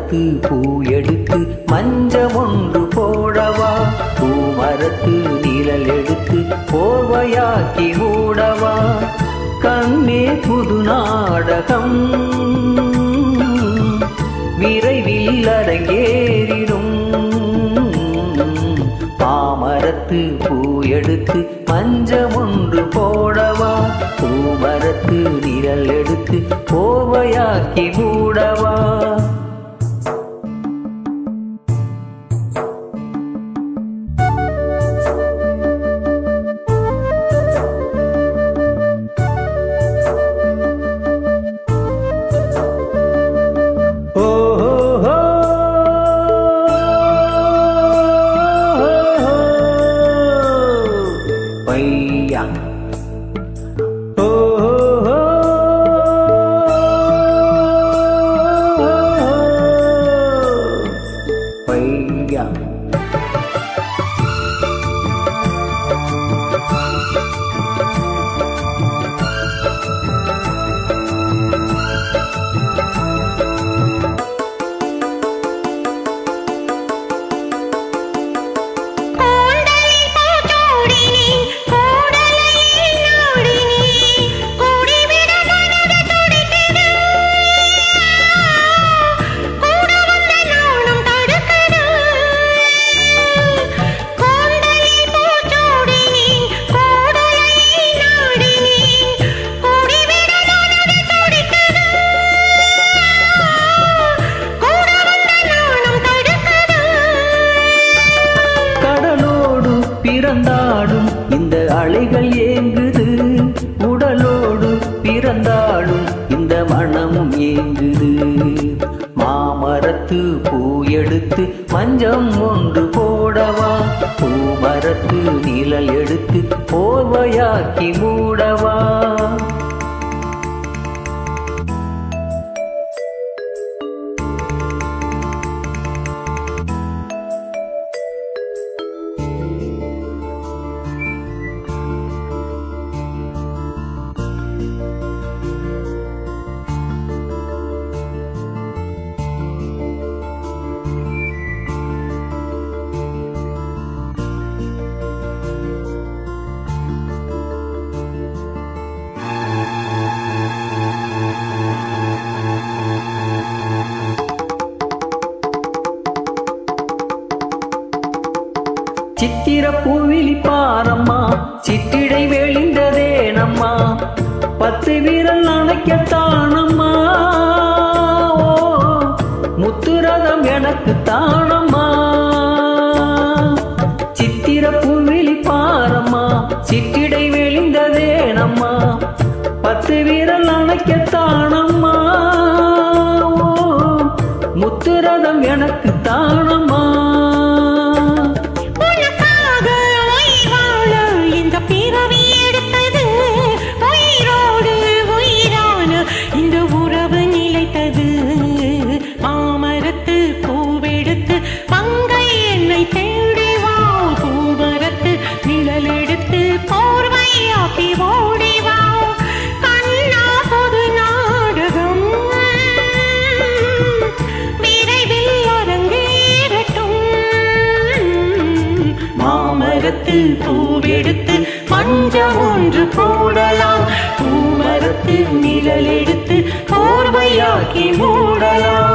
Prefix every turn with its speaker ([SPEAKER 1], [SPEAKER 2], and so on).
[SPEAKER 1] மாமரத்து பூ எடுத்து மஞ்சம் ஒன்று போடவா பூமரத்து நிழல் எடுத்து போர்வையாக்கி மூடவா கண்ணே புது நாடகம் விரைவில் அரங்கேறிடும் மாமரத்து பூ எடுத்து மஞ்சம் ஒன்று போடவா பூமரத்து நிழல் எடுத்து போர்வையாக்கி மூடவா ஓ ஹோ ஹோ. பையா ஓ ஹோ ஹோ. பையா
[SPEAKER 2] கோண்டலை பூச்சூடினி கோடலை நாடினி கூடிவிட மனது துடிக்குது கூட வந்த நானும் தடுக்குது கோண்டலை பூச்சூடினி கோடலை நாடினி கூடிவிட மனது துடிக்குது கூட வந்த நானும் தடுக்குது
[SPEAKER 1] கடலோடு பிறந்தாடும் இந்த அலைகள் ஏங்குது உடலோடு பிறந்தாடும் இந்த மனமும் ஏங்குது மாமரத்து பூ எடுத்து மஞ்சம் ஒன்று போடவா பூமரத்து நிழல் எடுத்து போர்வையாக்கி மூடவா சித்திர பூவிலி பாரம்மா சித்திடை வெளிந்ததே நம்மா பத்து வீரல் அணைக்கத்தானம்மா ஓ, முத்துரதம் எனக்கு தானம்மா சித்திர பூவிலி பாரம்மா சித்திடை வெளிந்ததே நம்மா பத்து வீரல் அணைக்கத்தானம்மா ஓ, முத்துரதம் எனக்கு தானம்மா
[SPEAKER 2] உனக்காக உயிர் வாழ இந்த பிறவி எடுத்தது உயிரோடு உயிரான இந்த உறவு நிலைத்தது மாமரத்து பூவெடுத்து மங்கை என்னை தேடி வா பூமரத்து நிழல் எடுத்து போர்வையாக்கி ஓடி வா கண்ணா பொது நாடகம் விரைவில் அரங்கேறட்டும் மாமரத்து பூவெடுத்து மஞ்சள் ஒன்று போடலாம் பூமரத்து நிழல் எடுத்து போர்வையாக்கி மூடலாம்